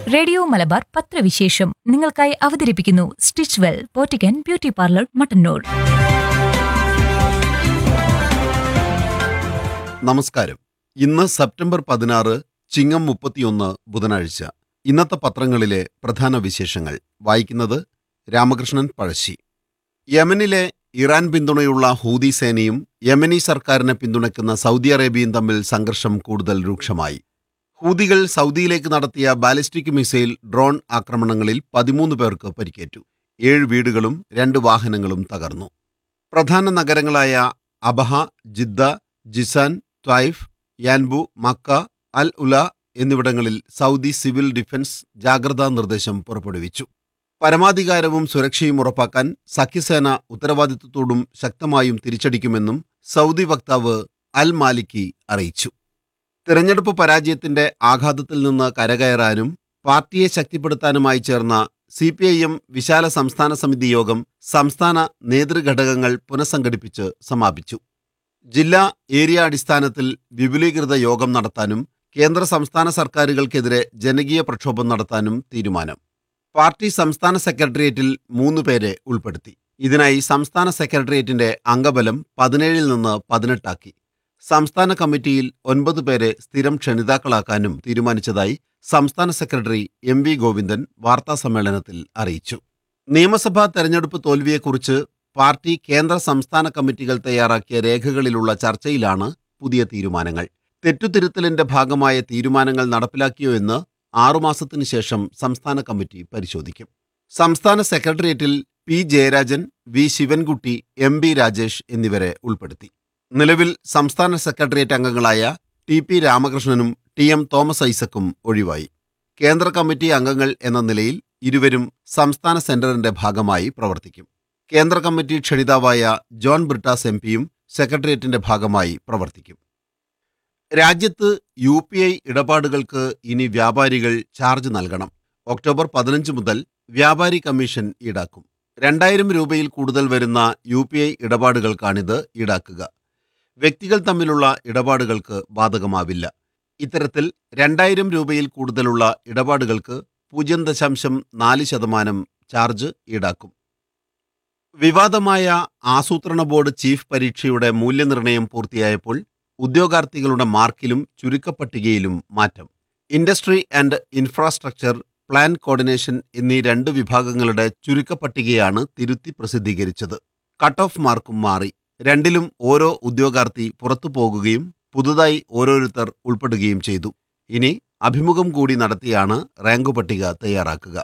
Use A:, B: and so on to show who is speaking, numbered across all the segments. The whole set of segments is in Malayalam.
A: റേഡിയോ മലബാർ പത്രവിശേഷം നിങ്ങൾക്കായി അവതരിപ്പിക്കുന്നു സ്റ്റിച്ച് വെൽ പോറ്റിക്കൻ ബ്യൂട്ടി പാർലർ മട്ടന്നൂർ
B: നമസ്കാരം ഇന്ന് സെപ്റ്റംബർ പതിനാറ് ചിങ്ങം മുപ്പത്തിയൊന്ന് ബുധനാഴ്ച ഇന്നത്തെ പത്രങ്ങളിലെ പ്രധാന വിശേഷങ്ങൾ വായിക്കുന്നത് രാമകൃഷ്ണൻ പഴശ്ശി യമനിലെ ഇറാൻ പിന്തുണയുള്ള ഹൂതി സേനയും യമനി സർക്കാരിനെ പിന്തുണയ്ക്കുന്ന സൗദി അറേബ്യയും തമ്മിൽ സംഘർഷം കൂടുതൽ രൂക്ഷമായി ഹൂതികൾ സൗദിയിലേക്ക് നടത്തിയ ബാലിസ്റ്റിക് മിസൈൽ ഡ്രോൺ ആക്രമണങ്ങളിൽ പതിമൂന്ന് പേർക്ക് പരിക്കേറ്റു ഏഴ് വീടുകളും രണ്ട് വാഹനങ്ങളും തകർന്നു പ്രധാന നഗരങ്ങളായ Abha Jeddah Jizan Taif Yanbu Mecca Al Ula എന്നിവിടങ്ങളിൽ സൗദി സിവിൽ ഡിഫൻസ് ജാഗ്രതാ നിർദ്ദേശം പുറപ്പെടുവിച്ചു പരമാധികാരവും സുരക്ഷയും ഉറപ്പാക്കാൻ സഖ്യസേന ഉത്തരവാദിത്വത്തോടും ശക്തമായും തിരിച്ചടിക്കുമെന്നും സൗദി വക്താവ് അൽ മാലിക്കി അറിയിച്ചു തിരഞ്ഞെടുപ്പ് പരാജയത്തിന്റെ ആഘാതത്തിൽ നിന്ന് കരകയറാനും പാർട്ടിയെ ശക്തിപ്പെടുത്താനുമായി ചേർന്ന സി പി ഐ എം വിശാല സംസ്ഥാന സമിതി യോഗം സംസ്ഥാന നേതൃഘടകങ്ങൾ പുനഃസംഘടിപ്പിച്ച് സമാപിച്ചു ജില്ലാ ഏരിയ അടിസ്ഥാനത്തിൽ വിപുലീകൃത യോഗം നടത്താനും കേന്ദ്ര സംസ്ഥാന സർക്കാരുകൾക്കെതിരെ ജനകീയ പ്രക്ഷോഭം നടത്താനും തീരുമാനം പാർട്ടി സംസ്ഥാന സെക്രട്ടേറിയറ്റിൽ മൂന്ന് പേരെ ഉൾപ്പെടുത്തി ഇതിനായി സംസ്ഥാന സെക്രട്ടേറിയറ്റിന്റെ അംഗബലം പതിനേഴിൽ നിന്ന് പതിനെട്ടാക്കി സംസ്ഥാന കമ്മിറ്റിയിൽ ഒൻപത് പേരെ സ്ഥിരം ക്ഷണിതാക്കളാക്കാനും തീരുമാനിച്ചതായി സംസ്ഥാന സെക്രട്ടറി എം വി ഗോവിന്ദൻ വാർത്താസമ്മേളനത്തിൽ അറിയിച്ചു നിയമസഭാ തെരഞ്ഞെടുപ്പ് തോൽവിയെക്കുറിച്ച് പാർട്ടി കേന്ദ്ര സംസ്ഥാന കമ്മിറ്റികൾ തയ്യാറാക്കിയ രേഖകളിലുള്ള ചർച്ചയിലാണ് പുതിയ തീരുമാനങ്ങൾ തെറ്റുതിരുത്തലിന്റെ ഭാഗമായ തീരുമാനങ്ങൾ നടപ്പിലാക്കിയോ എന്ന് ആറുമാസത്തിനു ശേഷം സംസ്ഥാന കമ്മിറ്റി പരിശോധിക്കും സംസ്ഥാന സെക്രട്ടേറിയറ്റിൽ P Jayarajan V Sivankutty M B Rajesh എന്നിവരെ ഉൾപ്പെടുത്തി നിലവിൽ സംസ്ഥാന സെക്രട്ടേറിയറ്റ് അംഗങ്ങളായ ടി പി രാമകൃഷ്ണനും ടി എം തോമസ് ഐസക്കും ഒഴിവായി കേന്ദ്ര കമ്മിറ്റി അംഗങ്ങൾ എന്ന നിലയിൽ ഇരുവരും സംസ്ഥാന സെന്ററിന്റെ ഭാഗമായി പ്രവർത്തിക്കും കേന്ദ്ര കമ്മിറ്റി ക്ഷണിതാവായ ജോൺ ബ്രിട്ടാസ് എം പിയും സെക്രട്ടേറിയറ്റിന്റെ ഭാഗമായി പ്രവർത്തിക്കും രാജ്യത്ത് യു പി ഐ ഇടപാടുകൾക്ക് ഇനി വ്യാപാരികൾ ചാർജ് നൽകണം ഒക്ടോബർ പതിനഞ്ച് മുതൽ വ്യാപാരി കമ്മീഷൻ ഈടാക്കും രണ്ടായിരം രൂപയിൽ കൂടുതൽ വരുന്ന യു പി ഐ ഇടപാടുകൾക്കാണിത് ഈടാക്കുക വ്യക്തികൾ തമ്മിലുള്ള ഇടപാടുകൾക്ക് ബാധകമാവില്ല ഇത്തരത്തിൽ രണ്ടായിരം രൂപയിൽ കൂടുതലുള്ള ഇടപാടുകൾക്ക് പൂജ്യം ദശാംശം നാല് ശതമാനം ചാർജ് ഈടാക്കും വിവാദമായ ആസൂത്രണ ബോർഡ് ചീഫ് പരീക്ഷയുടെ മൂല്യനിർണ്ണയം പൂർത്തിയായപ്പോൾ ഉദ്യോഗാർത്ഥികളുടെ മാർക്കിലും ചുരുക്കപ്പട്ടികയിലും മാറ്റം industry and infrastructure plan coordination എന്നീ രണ്ട് വിഭാഗങ്ങളുടെ ചുരുക്കപ്പട്ടികയാണ് തിരുത്തി പ്രസിദ്ധീകരിച്ചത് കട്ട് ഓഫ് മാർക്കും മാറി രണ്ടിലും ഓരോ ഉദ്യോഗാർത്ഥി പുറത്തു പോകുകയും പുതുതായി ഓരോരുത്തർ ഉൾപ്പെടുകയും ചെയ്തു ഇനി അഭിമുഖം കൂടി നടത്തിയാണ് റാങ്ക് പട്ടിക തയ്യാറാക്കുക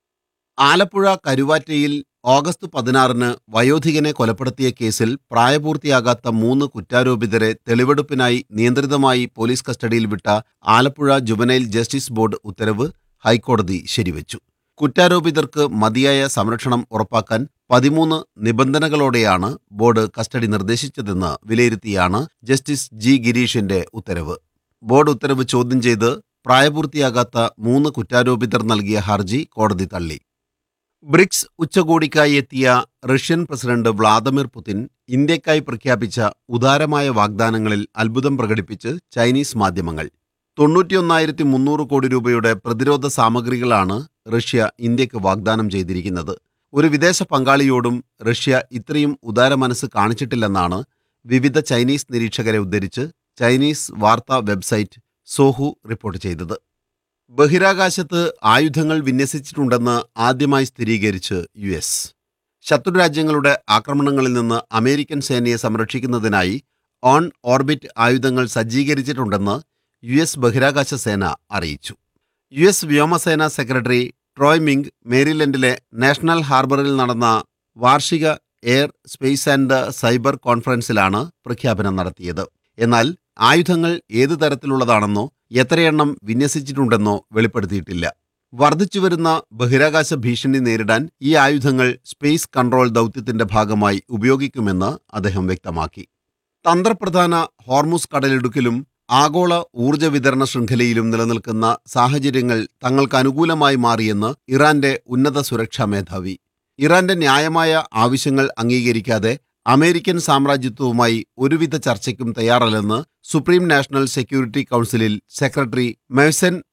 B: ആലപ്പുഴ കരുവാറ്റയിൽ ഓഗസ്റ്റ് പതിനാറിന് വയോധികനെ കൊലപ്പെടുത്തിയ കേസിൽ പ്രായപൂർത്തിയാകാത്ത മൂന്ന് കുറ്റാരോപിതരെ തെളിവെടുപ്പിനായി നിയന്ത്രിതമായി പോലീസ് കസ്റ്റഡിയിൽ വിട്ട ആലപ്പുഴ ജുവനൈൽ ജസ്റ്റിസ് ബോർഡ് ഉത്തരവ് ഹൈക്കോടതി ശരിവച്ചു കുറ്റാരോപിതർക്ക് മതിയായ സംരക്ഷണം ഉറപ്പാക്കാൻ പതിമൂന്ന് നിബന്ധനകളോടെയാണ് ബോർഡ് കസ്റ്റഡി നിർദ്ദേശിച്ചതെന്ന് വിലയിരുത്തിയാണ് ജസ്റ്റിസ് ജി ഗിരീഷിന്റെ ഉത്തരവ് ബോർഡ് ഉത്തരവ് ചോദ്യം ചെയ്ത് പ്രായപൂർത്തിയാകാത്ത മൂന്ന് കുറ്റാരോപിതർ നൽകിയ ഹർജി കോടതി തള്ളി ബ്രിക്സ് ഉച്ചകോടിക്കായി എത്തിയ റഷ്യൻ പ്രസിഡന്റ് വ്ളാദിമിർ പുതിൻ ഇന്ത്യക്കായി പ്രഖ്യാപിച്ച ഉദാരമായ വാഗ്ദാനങ്ങളിൽ അത്ഭുതം പ്രകടിപ്പിച്ച് ചൈനീസ് മാധ്യമങ്ങൾ തൊണ്ണൂറ്റിയൊന്നായിരത്തി മുന്നൂറ് കോടി രൂപയുടെ പ്രതിരോധ സാമഗ്രികളാണ് റഷ്യ ഇന്ത്യക്ക് വാഗ്ദാനം ചെയ്തിരിക്കുന്നത് ഒരു വിദേശ പങ്കാളിയോടും റഷ്യ ഇത്രയും ഉദാര മനസ്സ് കാണിച്ചിട്ടില്ലെന്നാണ് വിവിധ ചൈനീസ് നിരീക്ഷകരെ ഉദ്ധരിച്ച് ചൈനീസ് വാർത്താ വെബ്സൈറ്റ് സോഹു റിപ്പോർട്ട് ചെയ്തത് ബഹിരാകാശത്ത് ആയുധങ്ങൾ വിന്യസിച്ചിട്ടുണ്ടെന്ന് ആദ്യമായി സ്ഥിരീകരിച്ച് യു എസ് ശത്രുരാജ്യങ്ങളുടെ ആക്രമണങ്ങളിൽ നിന്ന് അമേരിക്കൻ സേനയെ സംരക്ഷിക്കുന്നതിനായി ഓൺ ഓർബിറ്റ് ആയുധങ്ങൾ സജ്ജീകരിച്ചിട്ടുണ്ടെന്ന് യു എസ് ബഹിരാകാശ സേന അറിയിച്ചു യു എസ് വ്യോമസേന സെക്രട്ടറി ട്രോയ് മിങ് മേരിലൻഡിലെ നാഷണൽ ഹാർബറിൽ നടന്ന വാർഷിക എയർ സ്പേസ് ആൻഡ് സൈബർ കോൺഫറൻസിലാണ് പ്രഖ്യാപനം നടത്തിയത് എന്നാൽ ആയുധങ്ങൾ ഏതു തരത്തിലുള്ളതാണെന്നോ എത്രയെണ്ണം വിന്യസിച്ചിട്ടുണ്ടെന്നോ വെളിപ്പെടുത്തിയിട്ടില്ല വർദ്ധിച്ചുവരുന്ന ബഹിരാകാശ ഭീഷണി നേരിടാൻ ഈ ആയുധങ്ങൾ സ്പേസ് കൺട്രോൾ ദൗത്യത്തിന്റെ ഭാഗമായി ഉപയോഗിക്കുമെന്ന് അദ്ദേഹം വ്യക്തമാക്കി തന്ത്രപ്രധാന ഹോർമുസ് കടലിടുക്കിലും ആഗോള ഊർജ്ജ വിതരണ ശൃംഖലയിലും നിലനിൽക്കുന്ന സാഹചര്യങ്ങൾ തങ്ങൾക്ക് അനുകൂലമായി മാറിയെന്ന് ഇറാന്റെ ഉന്നത സുരക്ഷാ മേധാവി ഇറാന്റെ ന്യായമായ ആവശ്യങ്ങൾ അംഗീകരിക്കാതെ അമേരിക്കൻ സാമ്രാജ്യത്വവുമായി ഒരുവിധ ചർച്ചയ്ക്കും തയ്യാറല്ലെന്ന് സുപ്രീം നാഷണൽ സെക്യൂരിറ്റി കൗൺസിലിൽ സെക്രട്ടറി മെഴ്സൻ